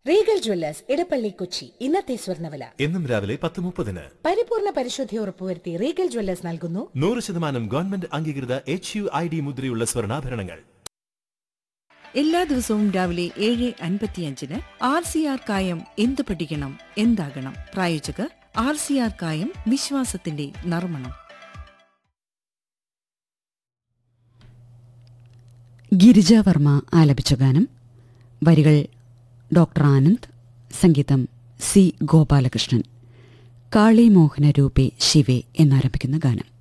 Regal Jewellers Edappally Kochi ഇന്നത്തെ സ്വർണ്ണവില എന്നും രാവിലെ പത്ത് മുപ്പതിന് പരിപൂർണ പരിശുദ്ധി ഉറപ്പുവരുത്തി റീഗൽ ജ്വല്ലേഴ്സ് നൽകുന്നു നൂറ് ശതമാനം ഗവൺമെന്റ് അംഗീകൃത എച്ച് യു ഐ ഡി മുദ്രയുള്ള സ്വർണ്ണാഭരണങ്ങൾ എല്ലാ ദിവസവും രാവിലെ ഏഴ് അൻപത്തിയഞ്ചിന് ആർ സി ആർ കായം എന്ത് പഠിക്കണം എന്താകണം പ്രായോജകർ ആർ സി ആർ കായം വിശ്വാസത്തിന്റെ നർമ്മണം ഗിരിജ വർമ്മ ആലപിച്ച ഗാനം വരികൾ ഡോക്ടർ ആനന്ദ് സംഗീതം സി ഗോപാലകൃഷ്ണൻ കാളി മോഹന രൂപേ ശിവേ എന്നാരംഭിക്കുന്ന ഗാനം